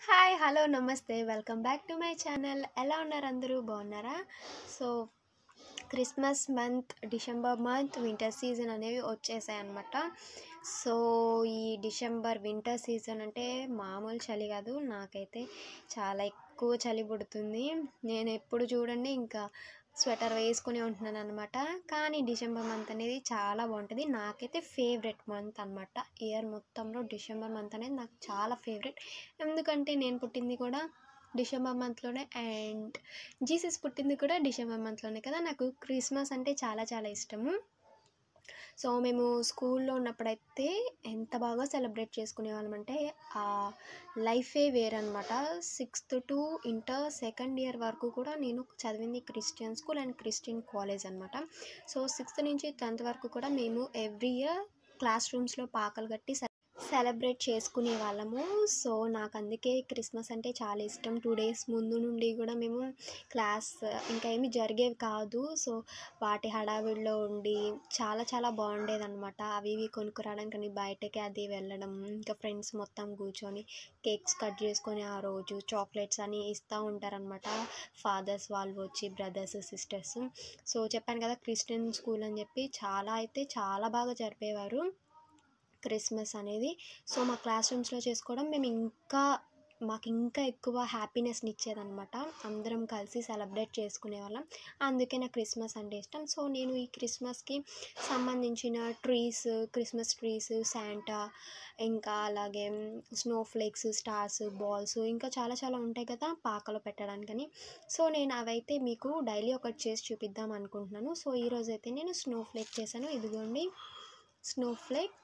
hi hello నమస్తే welcome back to my channel ఎలా ఉన్నారు అందరూ బాగున్నారా so Christmas month December month winter season అనేవి వచ్చేసాయి అనమాట సో ఈ డిసెంబర్ వింటర్ సీజన్ అంటే మామూలు చలి కాదు నాకైతే చాలా ఎక్కువ చలి పుడుతుంది నేను ఎప్పుడు చూడండి ఇంకా స్వెటర్ వేసుకుని ఉంటున్నాను అనమాట కానీ డిసెంబర్ మంత్ అనేది చాలా బాగుంటుంది నాకైతే ఫేవరెట్ మంత్ అనమాట ఇయర్ మొత్తంలో డిసెంబర్ మంత్ అనేది నాకు చాలా ఫేవరెట్ ఎందుకంటే నేను పుట్టింది కూడా డిసెంబర్ మంత్లోనే అండ్ జీసస్ పుట్టింది కూడా డిసెంబర్ మంత్లోనే కదా నాకు క్రిస్మస్ అంటే చాలా చాలా ఇష్టము సో మేము స్కూల్లో ఉన్నప్పుడైతే ఎంత బాగా సెలబ్రేట్ చేసుకునే వాళ్ళం అంటే ఆ లైఫే వేరనమాట sixth to inter second year వరకు కూడా నేను చదివింది Christian school and Christian college అనమాట సో సిక్స్త్ నుంచి టెన్త్ వరకు కూడా మేము ఎవ్రీ ఇయర్ క్లాస్ రూమ్స్లో పాకలు కట్టి సెలబ్రేట్ చేసుకునే వాళ్ళము సో నాకు అందుకే క్రిస్మస్ అంటే చాలా ఇష్టం టూ డేస్ ముందు నుండి కూడా మేము క్లాస్ ఇంకా ఏమి జరిగేవి కాదు సో వాటి హడావిడిలో ఉండి చాలా చాలా బాగుండేది అనమాట అవి ఇవి కొనుక్కురావడం కానీ బయటకి అది వెళ్ళడం ఇంకా ఫ్రెండ్స్ మొత్తం కూర్చొని కేక్స్ కట్ చేసుకొని ఆ రోజు చాక్లెట్స్ అని ఇస్తూ ఉంటారనమాట ఫాదర్స్ వాళ్ళు వచ్చి బ్రదర్స్ సిస్టర్స్ సో చెప్పాను కదా క్రిస్టియన్ స్కూల్ అని చెప్పి చాలా అయితే చాలా బాగా జరిపేవారు క్రిస్మస్ అనేది సో మా క్లాస్ రూమ్స్లో చేసుకోవడం మేము ఇంకా మాకు ఇంకా ఎక్కువ హ్యాపీనెస్ని ఇచ్చేదనమాట అందరం కలిసి సెలబ్రేట్ చేసుకునే వాళ్ళం అందుకే నాకు క్రిస్మస్ అంటే ఇష్టం సో నేను ఈ క్రిస్మస్కి సంబంధించిన ట్రీస్ క్రిస్మస్ ట్రీస్ శాంటా ఇంకా అలాగే స్నో ఫ్లేక్స్ స్టార్స్ బాల్స్ ఇంకా చాలా చాలా ఉంటాయి కదా పాకలో పెట్టడానికని సో నేను అవైతే మీకు డైలీ ఒకటి చేసి చూపిద్దాం అనుకుంటున్నాను సో ఈరోజు అయితే నేను స్నో ఫ్లేక్ చేశాను ఇదిగోండి స్నో ఫ్లేక్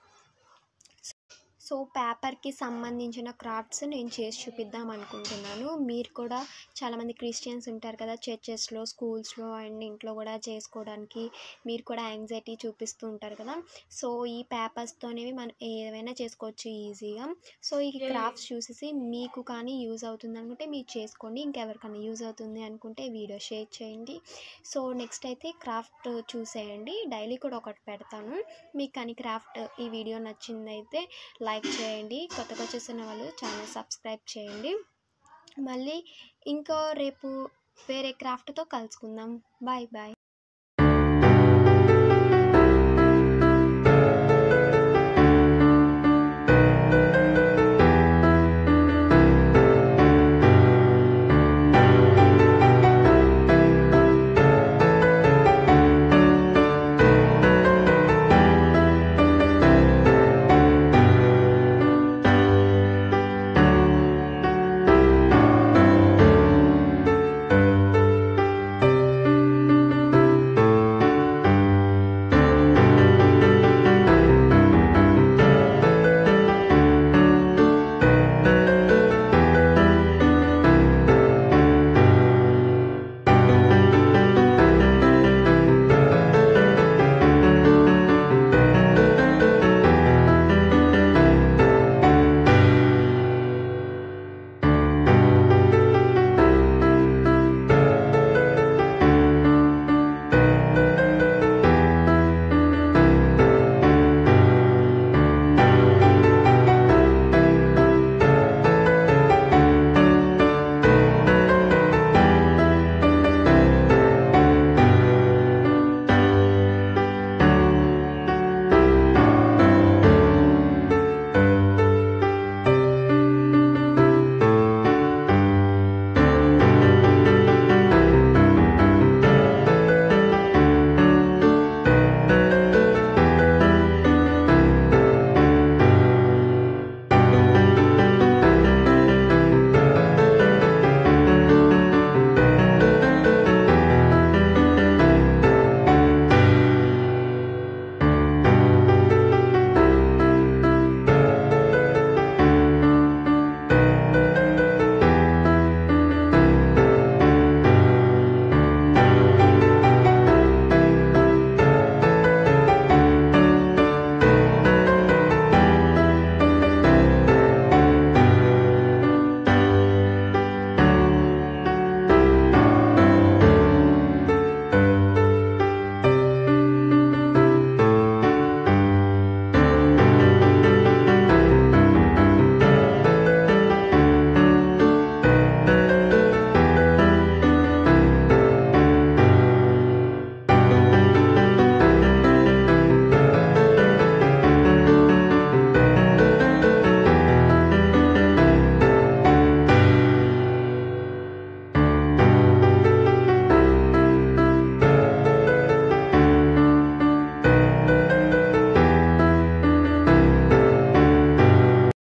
సో పేపర్కి సంబంధించిన క్రాఫ్ట్స్ నేను చేసి చూపిద్దాం అనుకుంటున్నాను మీరు కూడా చాలామంది క్రిస్టియన్స్ ఉంటారు కదా చర్చెస్లో స్కూల్స్లో అండ్ ఇంట్లో కూడా చేసుకోవడానికి మీరు కూడా యాంగ్జైటీ చూపిస్తూ ఉంటారు కదా సో ఈ పేపర్స్తోనేవి మనం ఏదైనా చేసుకోవచ్చు ఈజీగా సో ఈ క్రాఫ్ట్స్ చూసేసి మీకు కానీ యూజ్ అవుతుంది అనుకుంటే మీరు చేసుకోండి ఇంకెవరికైనా యూజ్ అవుతుంది అనుకుంటే వీడియో షేర్ చేయండి సో నెక్స్ట్ అయితే క్రాఫ్ట్ చూసేయండి డైలీ కూడా ఒకటి పెడతాను మీకు కానీ క్రాఫ్ట్ ఈ వీడియో నచ్చిందైతే లైక్ చేయండి కొత్తగా చూసిన వాళ్ళు ఛానల్ సబ్స్క్రైబ్ చేయండి మళ్ళీ ఇంకో రేపు వేరే క్రాఫ్ట్తో కలుసుకుందాం బాయ్ బాయ్